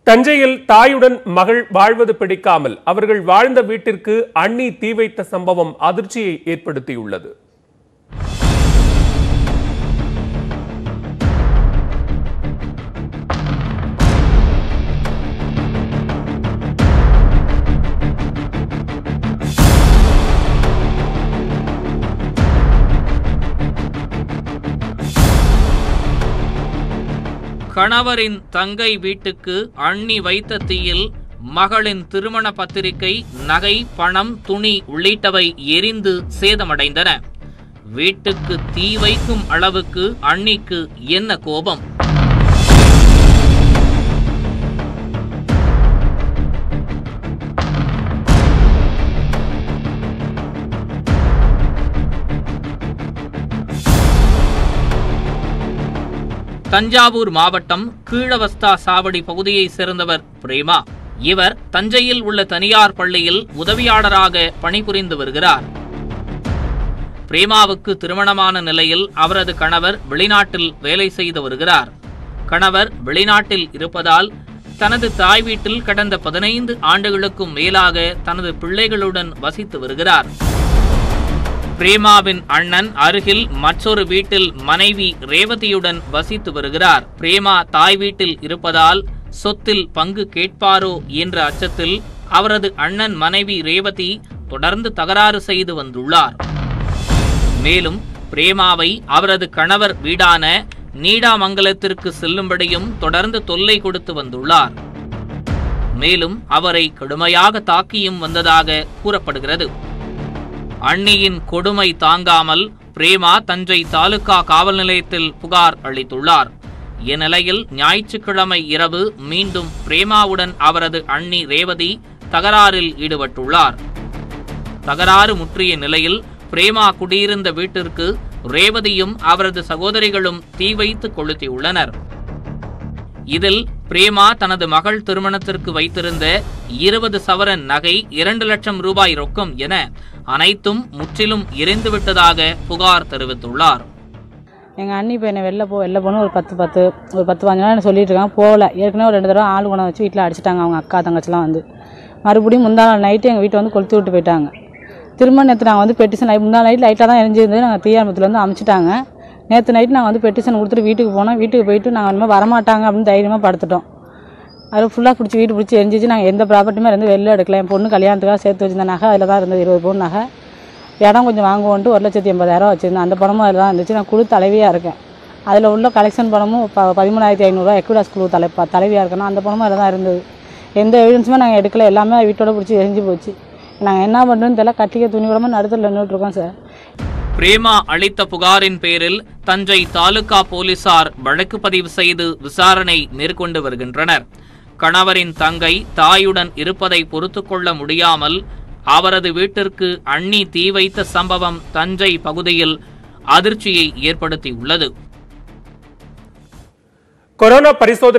தஞ்சையில் தாயுடன் மகள் வாழ்வது பிடிக்காமல் அவர்கள் வாழ்ந்த வீட்டிற்கு அண்ணி தீ வைத்த சம்பவம் அதிர்ச்சியை ஏற்படுத்தியுள்ளது கணவரின் தங்கை வீட்டுக்கு அண்ணி வைத்த தீயில் மகளின் திருமண பத்திரிகை நகை பணம் துணி உள்ளிட்டவை எரிந்து சேதமடைந்தன வீட்டுக்கு தீ வைக்கும் அளவுக்கு அண்ணிக்கு என்ன கோபம் தஞ்சாவூர் மாவட்டம் கீழவஸ்தா சாவடி பகுதியைச் சேர்ந்தவர் பிரேமா இவர் தஞ்சையில் உள்ள தனியார் பள்ளியில் உதவியாளராக பணிபுரிந்து வருகிறார் பிரேமாவுக்கு திருமணமான நிலையில் அவரது கணவர் வெளிநாட்டில் வேலை செய்து வருகிறார் கணவர் வெளிநாட்டில் இருப்பதால் தனது தாய் வீட்டில் கடந்த பதினைந்து ஆண்டுகளுக்கும் மேலாக தனது பிள்ளைகளுடன் வசித்து வருகிறார் பிரேமாவின் அண்ணன் அருகில் மற்றொரு வீட்டில் மனைவி ரேவதியுடன் வசித்து வருகிறார் பிரேமா தாய் வீட்டில் இருப்பதால் சொத்தில் பங்கு கேட்பாரோ என்ற அச்சத்தில் அவரது அண்ணன் மனைவி ரேவதி தொடர்ந்து தகராறு செய்து வந்துள்ளார் மேலும் பிரேமாவை அவரது கணவர் வீடான நீடாமங்கலத்திற்கு செல்லும்படியும் தொடர்ந்து தொல்லை கொடுத்து வந்துள்ளார் மேலும் அவரை கடுமையாக தாக்கியும் வந்ததாக கூறப்படுகிறது அண்ணியின் கொடுமை தாங்காமல் பிரேமா தஞ்சை தாலுகா காவல் நிலையத்தில் புகார் அளித்துள்ளார் இந்நிலையில் ஞாயிற்றுக்கிழமை இரவு மீண்டும் பிரேமாவுடன் அவரது அண்ணி ரேவதி தகராறில் ஈடுபட்டுள்ளார் தகராறு முற்றிய நிலையில் பிரேமா குடியிருந்த வீட்டிற்கு ரேவதியும் அவரது சகோதரிகளும் தீ வைத்து கொளுத்தியுள்ளனர் இதில் பிரேமா தனது மகள் திருமணத்திற்கு வைத்திருந்த இருபது சவரன் நகை இரண்டு லட்சம் ரூபாய் ரொக்கம் என அனைத்தும் முற்றிலும் எரிந்துவிட்டதாக புகார் தெரிவித்துள்ளார் எங்கள் அண்ணி இப்போ என்னை வெளில போ வெளில போகணும் ஒரு பத்து பத்து ஒரு பத்து பதினஞ்சு நாள் சொல்லிட்டு இருக்காங்க போகல ஏற்கனவே ஒரு ரெண்டு தடவை ஆள் குணம் வச்சு வீட்டில் அடிச்சிட்டாங்க அவங்க அக்கா தங்கச்சிலாம் வந்து மறுபடியும் முந்தா நாள் நைட்டு எங்கள் வீட்டை வந்து கொளுத்தி விட்டு போயிட்டாங்க திரும்ப நேற்று நாங்கள் வந்து பெட்டிஷன் முந்தா நைட் லைட்டாக தான் எரிஞ்சிருந்து நாங்கள் தீயாமத்துலேருந்து அமுச்சிட்டாங்க நேற்று நைட்டு நாங்கள் வந்து பெட்டிஷன் கொடுத்துட்டு வீட்டுக்கு போனோம் வீட்டுக்கு போயிட்டு நாங்கள் இனிமேல் வரமாட்டாங்க அப்படின்னு தைரியமாக படுத்துட்டோம் அதில் ஃபுல்லாக பிடிச்சி வீட்டு பிடிச்சி எரிஞ்சிச்சு நாங்கள் எந்த ப்ராப்பர்ட்டியுமே இருந்து வெளில எடுக்கல என் பொண்ணு கல்யாணத்துக்காக சேர்த்து வச்சிருந்த நகை அதில் தான் இருந்தது இருபது பவுன் நகை இடம் கொஞ்சம் வாங்குவோன்ட்டு ஒரு லட்சத்தி எண்பதாயிரம் வச்சுருந்தேன் அந்த பணமும் அதில் தான் இருந்துச்சு நான் குழு தலைவியாக இருக்கேன் அதில் உள்ள கலெக்ஷன் பணமும் ப பதிமூணாயிரத்தி ஐநூறுரூவா எக்விடாஸ் குழு தலை ப- தலைவியாக இருக்கணும் அந்த பணமும் அதில் தான் இருந்தது எந்த எவிடன்ஸுமே நாங்கள் எடுக்கல எல்லாமே வீட்டோட பிடிச்சி எரிஞ்சு போச்சு நாங்கள் என்ன பண்ணுறோன்னு தெரியல கட்டிக்க துணி விடாமல் நடுத்தரில் நின்றுட்டு இருக்கோம் சார் பிரேமா அளித்த புகாரின் பேரில் தஞ்சை தாலுகா போலீசார் வழக்கு பதிவு செய்து விசாரணை மேற்கொண்டு வருகின்றனர் கணவரின் தங்கை தாயுடன் இருப்பதை பொறுத்துக்கொள்ள முடியாமல் அவரது வீட்டிற்கு அண்ணி தீ வைத்த சம்பவம் தஞ்சை பகுதியில் அதிர்ச்சியை ஏற்படுத்தியுள்ளது கொரோனா பரிசோதனை